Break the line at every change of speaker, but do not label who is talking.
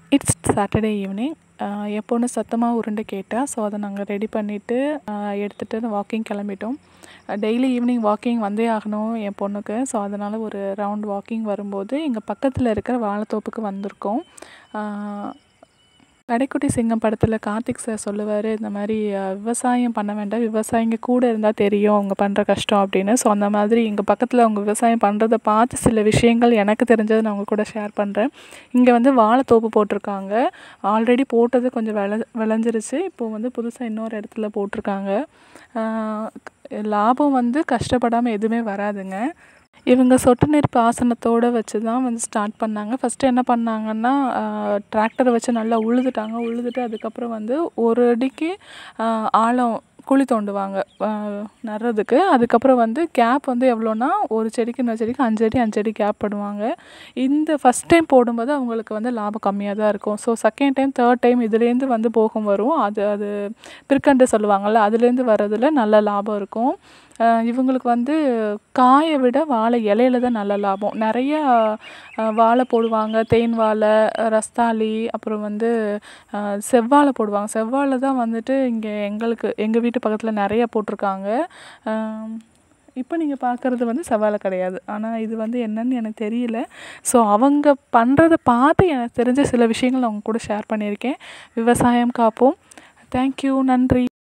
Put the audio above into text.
it's Saturday evening என் பொண்ணு சத்தமாக உருண்டை கேட்டா ஸோ அதை நாங்கள் ரெடி பண்ணிவிட்டு எடுத்துகிட்டு வாக்கிங் கிளம்பிட்டோம் டெய்லி ஈவினிங் வாக்கிங் வந்தே ஆகணும் என் பொண்ணுக்கு ஸோ அதனால் ஒரு ரவுண்ட் வாக்கிங் வரும்போது எங்கள் பக்கத்தில் இருக்கிற வாழைத்தோப்புக்கு வந்திருக்கோம் கடைக்குட்டி சிங்கம் படத்தில் கார்த்திக் சார் சொல்லுவார் இந்த மாதிரி விவசாயம் பண்ண வேண்டாம் விவசாயிங்க கூட இருந்தால் தெரியும் அவங்க பண்ணுற கஷ்டம் அப்படின்னு ஸோ அந்த மாதிரி எங்கள் பக்கத்தில் அவங்க விவசாயம் பண்ணுறத பார்த்து சில விஷயங்கள் எனக்கு தெரிஞ்சதை நான் உங்கள் கூட ஷேர் பண்ணுறேன் இங்கே வந்து வாழைத்தோப்பு போட்டிருக்காங்க ஆல்ரெடி போட்டது கொஞ்சம் விள விளைஞ்சிருச்சு இப்போது வந்து புதுசாக இன்னொரு இடத்துல போட்டிருக்காங்க லாபம் வந்து கஷ்டப்படாமல் எதுவுமே வராதுங்க இவங்க சொட்டு நீர் பாசனத்தோடு வச்சு தான் வந்து ஸ்டார்ட் பண்ணாங்க ஃபஸ்ட்டு என்ன பண்ணாங்கன்னா டிராக்டரை வச்சு நல்லா உழுதுட்டாங்க உழுதுட்டு அதுக்கப்புறம் வந்து ஒரு அடிக்கு ஆழம் குழி தோண்டுவாங்க நடுறதுக்கு அதுக்கப்புறம் வந்து கேப் வந்து எவ்வளோனா ஒரு செடிக்கு இன்னொரு செடிக்கு அஞ்சு அடி அஞ்சு அடி கேப் பண்ணுவாங்க இந்த ஃபஸ்ட் டைம் போடும்போது அவங்களுக்கு வந்து லாபம் கம்மியாக தான் இருக்கும் so second time third time இதுலேருந்து வந்து போகம் வரும் அது அது பிற்கண்டு சொல்லுவாங்கள்ல அதுலேருந்து வர்றதுல நல்ல லாபம் இருக்கும் இவங்களுக்கு வந்து காயை விட வாழை இலையில தான் நல்ல லாபம் நிறைய வாழை போடுவாங்க தேன் வாழை ரஸ்தாளி அப்புறம் வந்து செவ்வாழை போடுவாங்க செவ்வாழை தான் வந்துட்டு இங்கே எங்களுக்கு எங்கள் வீட்டு பக்கத்தில் நிறைய போட்டிருக்காங்க இப்போ நீங்கள் பார்க்குறது வந்து செவ்வாழை கிடையாது ஆனால் இது வந்து என்னன்னு எனக்கு தெரியல ஸோ அவங்க பண்ணுறத பார்த்து எனக்கு தெரிஞ்ச சில விஷயங்கள் அவங்க கூட ஷேர் பண்ணியிருக்கேன் விவசாயம் காப்போம் தேங்க்யூ நன்றி